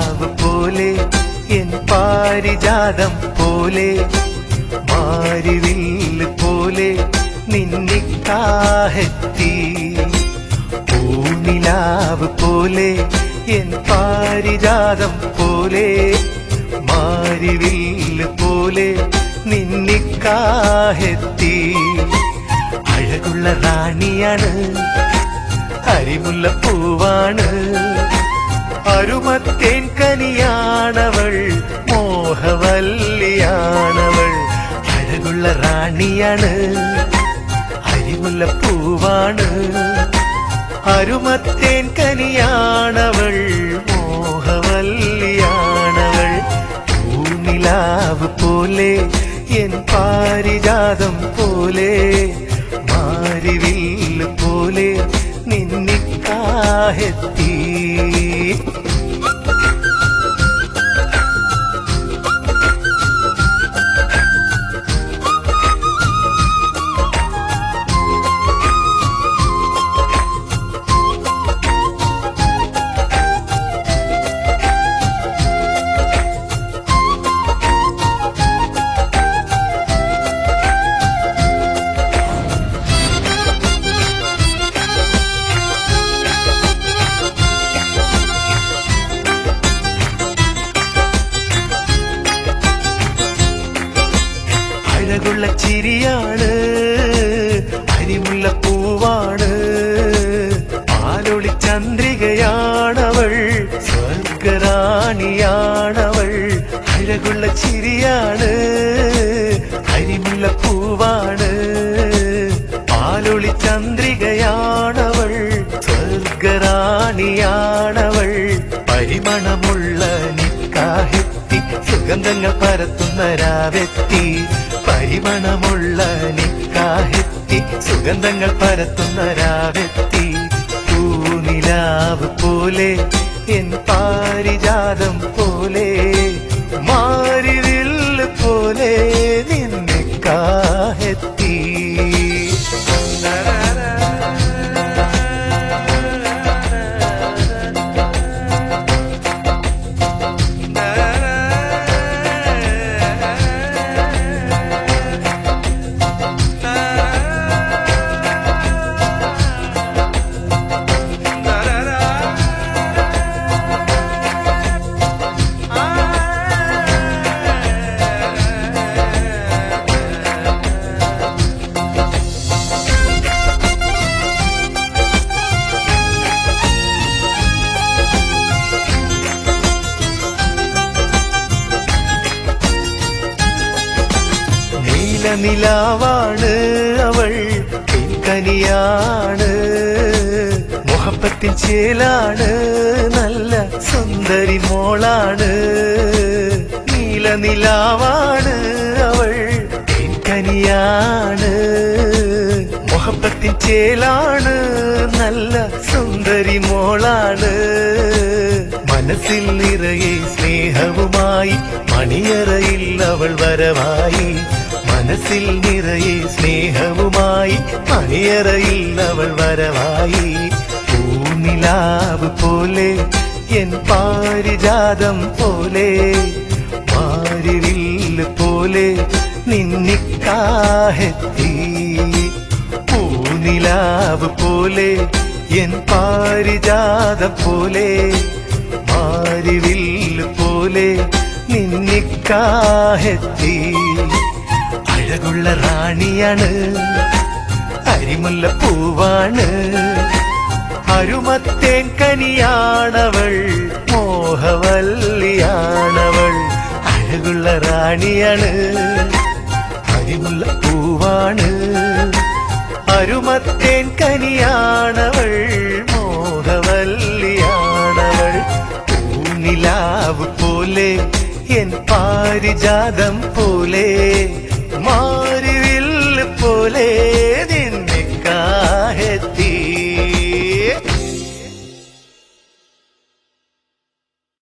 പൂനിലാവ് പോലെ എൻ പാരിജാതം പോലെ മാരിവില്ല് പോലെ നിന്നിക്കാഹെത്തി പൂനിലാവ് പോലെ എൻ പാരിജാതം പോലെ മാരിവില്ല് പോലെ നിന്നിക്കാഹെത്തി അഴകുള്ള റാണിയാണ് അരിമുല്ലപ്പൂവാണ് അരുമത്തേൻ കനിയാണവൾ മോഹവല്ലിയാണവൾ അഴകുള്ള റാണിയാണ് അരിമുല്ലപ്പൂവാണ് അരുമത്തേൻ കനിയാണവൾ മോഹവല്ലിയാണവൾ പൂനിലാവ് പോലെ എൻ പാരിജാതം പോലെ മാരിവില്ല് പോലെ നിന്നിക്കാഹെത്തി അഴകുള്ള ചിരിയാണ് അരിമുള്ള പൂവാണ് പാലൊളി ചന്ദ്രികയാണവൾ സ്വർഗറാണിയാണവൾ അഴകുള്ള ചിരിയാണ് അരിമുള്ള പൂവാണ് പാലൊളി ചന്ദ്രികയാണവൾ സ്വർഗറാണിയാണവൾ പരിമണമുള്ള നിക്കാഹെത്തി സുഗന്ധങ്ങൾ പരത്തുന്ന രാവെത്തി പരിമണമുള്ള നിക്കാഹെത്തി സുഗന്ധങ്ങൾ പരത്തുന്ന രാവെത്തി പൂനിലാവ് പോലെ എൻ പാരിജാതം പോലെ മാരിവില്ല് പോലെ നിന്നെ കാഹെത്തി നീലനിലാവാണ് അവൾ കനിയാണ് മുഹപ്പത്തിൻ ചേലാണ് നല്ല സുന്ദരി മോളാണ് നീലനിലാവാണ് അവൾ കനിയാണ് മുഹപ്പത്തിൻ ചേലാണ് നല്ല സുന്ദരി മോളാണ് മനസ്സിൽ നിറയെ സ്നേഹവുമായി മണിയറയിൽ അവൾ വരവായി മനസ്സിൽ നിറയെ സ്നേഹവുമായി മണിയറയിൽ അവൾ വരവായി പൂനിലാവ് പോലെ എൻ പാരിജാതം പോലെ മാരിവില്ല് പോലെ നിന്നിക്കാഹെത്തി പൂനിലാവ് പോലെ എൻ പാരിജാതം പോലെ മാരിവില്ല് പോലെ നിന്നിക്കാഹെത്തി അഴകുള്ള റാണിയാണ് അരിമുല്ല പൂവാണ് അരുമത്തേൻ കനിയാണവൾ മോഹവല്ലിയാണവൾ അഴകുള്ള റാണിയാണ് അരിമുല്ല പൂവാണ് അരുമത്തേൻ കനിയാണവൾ മോഹവല്ലിയാണവൾ പൂനിലാവ് പോലെ എൻ പാരിജാതം പോലെ മാറി